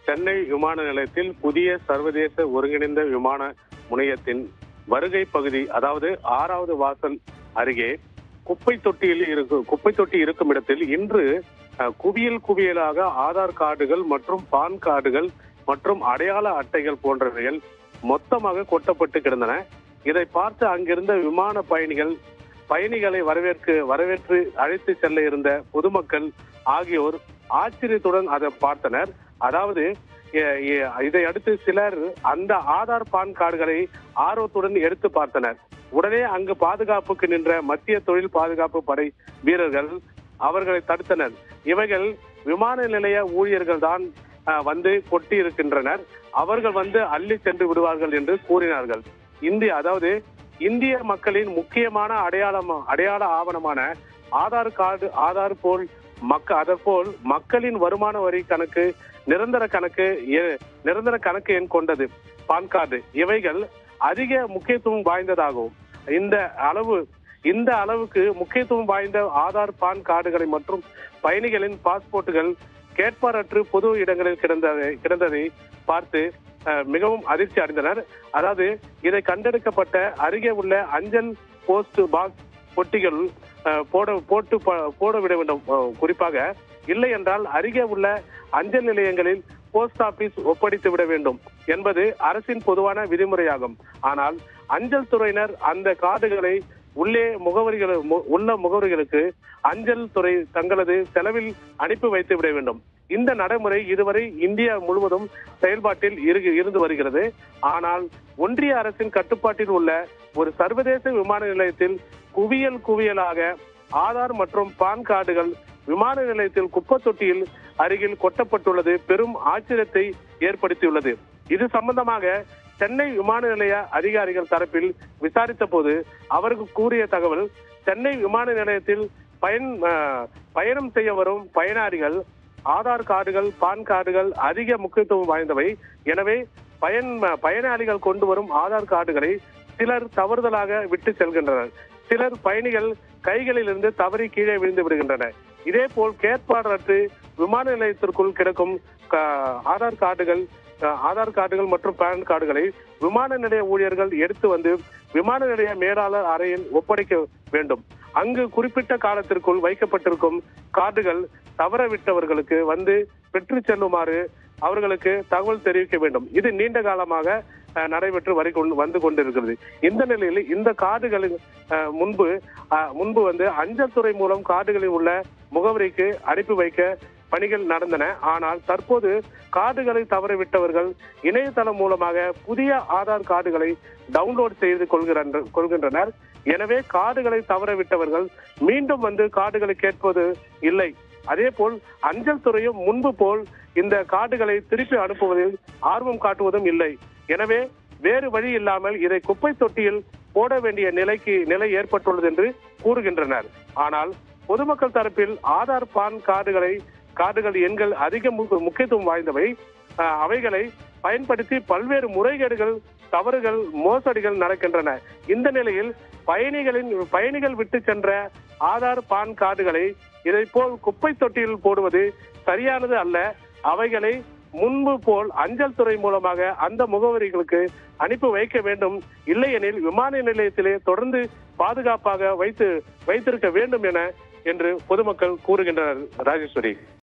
சென்னை விமான நிலையத்தில் புதிய சர்வதேச ஒருங்கிணைந்த விமான முனையத்தின் வருகை பகுதி அதாவது ஆறாவது வாசல் அருகே குப்பை தொட்டியில் இருக்கும் குப்பை தொட்டி இருக்கும் இடத்தில் இன்று அஹ், குவியல் குவியலாக ஆதார் கார்டுகள் மற்றும் பான் கார்டுகள் மற்றும் அடையாள அட்டைகள் போன்றவைகள் மொத்தமாக கொட்டப்பட்டு கிடந்தன இதை பார்த்து அங்கிருந்த விமான பயணிகள் பயணிகளை வரவேற்க வரவேற்று அழைத்து செல்ல இருந்த பொதுமக்கள் ஆகியோர் ஆச்சரியத்துடன் அதை பார்த்தனர் அதாவது எ- எ- இதை அடுத்து சிலர் அந்த ஆதார் பான் கார்டுகளை ஆர்வத்துடன் எடுத்து பார்த்தனர் உடனே அங்கு பாதுகாப்புக்கு நின்ற மத்திய தொழில் பாதுகாப்பு படை வீரர்கள் அவர்களை தடுத்தனர் இவைகள் விமான நிலைய ஊழியர்கள் தான் அஹ், வந்து கொட்டி இருக்கின்றனர் அவர்கள் வந்து அள்ளி சென்று விடுவார்கள் என்று கூறினார்கள் இந்திய அதாவது இந்திய மக்களின் முக்கியமான அடையாளம் அடையாள ஆவணமான ஆதார் கார்டு ஆதார் போல் மக்க அதற்போல் மக்களின் வருமான வரி கணக்கு நிரந்தர கணக்கு எ- நிரந்தர கணக்கு எண் கொண்டது பான் கார்டு இவைகள் அதிக முக்கியத்துவம் வாய்ந்ததாகும் இந்த அளவு இந்த அளவுக்கு முக்கியத்துவம் வாய்ந்த ஆதார் பான் கார்டுகளை மற்றும் பயணிகளின் பாஸ்போர்ட்டுகள் கேட்பாரற்று பொது இடங்களில் கிடந்ததை கிடந்ததை பார்த்து அஹ், மிகவும் அதிர்ச்சி அடைந்தனர் அதாவது இதை கண்டெடுக்கப்பட்ட அருகே உள்ள அஞ்சல் போஸ்ட் பாக்ஸ் பொட்டிகள் அஹ், போட போட்டு ப- போட விட வேண்டும் அஹ், குறிப்பாக இல்லை என்றால் அருகே உள்ள அஞ்சல் நிலையங்களில் போஸ்ட் ஆபீஸ் ஒப்படைத்து விட வேண்டும் என்பது அரசின் பொதுவான விதிமுறையாகும் ஆனால் அஞ்சல் துறையினர் அந்த கார்டுகளை உள்ளே முகவரிகள் மு- உள்ள முகவரிகளுக்கு அஞ்சல் துறை தங்களது செலவில் அனுப்பி வைத்து விட வேண்டும் இந்த நடைமுறை இதுவரை இந்தியா முழுவதும் செயல்பாட்டில் இரு- இருந்து வருகிறது ஆனால் ஒன்றிய அரசின் கட்டுப்பாட்டில் உள்ள ஒரு சர்வதேச விமான நிலையத்தில் குவியல் குவியலாக ஆதார் மற்றும் பான் கார்டுகள் விமான நிலையத்தில் குப்பை தொட்டியில் அருகில் கொட்டப்பட்டுள்ளது பெரும் ஆச்சரியத்தை ஏற்படுத்தியுள்ளது இது சம்பந்தமாக சென்னை விமான நிலைய அதிகாரிகள் தரப்பில் விசாரித்த போது அவருக்கு கூறிய தகவல் சென்னை விமான நிலையத்தில் பயன் அஹ், பயணம் செய்ய வரும் பயனாளிகள் ஆதார் கார்டுகள் பான் கார்டுகள் அதிக முக்கியத்துவம் வாய்ந்தவை எனவே பயன் பயனாளிகள் கொண்டு வரும் ஆதார் கார்டுகளை சிலர் தவறுதலாக விட்டு செல்கின்றனர் சிலர் பயணிகள் கைகளில் இருந்து தவறி கீழே விழுந்து விடுகின்றனர் இதே போல் கேட்பாடற்று விமான நிலையத்திற்குள் கிடக்கும் க- ஆதார் கார்டுகள் அஹ், ஆதார் கார்டுகள் மற்றும் பான் கார்டுகளை விமான நிலைய ஊழியர்கள் எடுத்து வந்து விமான நிலைய மேலாளர் அறையில் ஒப்படைக்க வேண்டும் அங்கு குறிப்பிட்ட காலத்திற்குள் வைக்கப்பட்டிருக்கும் கார்டுகள் தவறவிட்டவர்களுக்கு வந்து பெற்று செல்லுமாறு அவர்களுக்கு தகவல் தெரிவிக்க வேண்டும் இது நீண்ட காலமாக அஹ், நடைபெற்று வரை கொண்டு வந்து கொண்டிருக்கிறது இந்த நிலையில் இந்த கார்டுகளின் அஹ், முன்பு அஹ், முன்பு வந்து அஞ்சல் துறை மூலம் கார்டுகளில் உள்ள முகவரிக்கு அனுப்பி வைக்க பணிகள் நடந்தன ஆனால் தற்போது கார்டுகளை தவறவிட்டவர்கள் இணையதளம் மூலமாக புதிய ஆதார் கார்டுகளை டவுன்லோட் செய்து கொள்கின்ற கொள்கின்றனர் எனவே கார்டுகளை தவறவிட்டவர்கள் மீண்டும் வந்து கார்டுகளை கேட்பது இல்லை அதே போல் அஞ்சல் துறையும் முன்பு போல் இந்த கார்டுகளை திருப்பி அனுப்புவதில் ஆர்வம் காட்டுவதும் இல்லை எனவே வேறு வழி இல்லாமல் இதை குப்பை தொட்டியில் போட வேண்டிய நிலைக்கு நிலை ஏற்பட்டுள்ளது என்று கூறுகின்றனர் ஆனால் பொதுமக்கள் தரப்பில் ஆதார் பான் கார்டுகளை கார்டுகள் எண்கள் அதிக மு- முக்கியத்துவம் வாய்ந்தவை அஹ், அவைகளை பயன்படுத்தி பல்வேறு முறைகேடுகள் தவறுகள் மோசடிகள் நடக்கின்றன இந்த நிலையில் பயணிகளின் பயணிகள் விட்டு சென்ற ஆதார் பான் கார்டுகளை இதை போல் குப்பை தொட்டியில் போடுவது சரியானது அல்ல அவைகளை முன்பு போல் அஞ்சல் துறை மூலமாக அந்த முகவரிகளுக்கு அனுப்பி வைக்க வேண்டும் இல்லையெனில் விமான நிலையத்திலே தொடர்ந்து பாதுகாப்பாக வைத்து வைத்திருக்க வேண்டும் என என்று பொதுமக்கள் கூறுகின்றனர் ராஜேஸ்வரி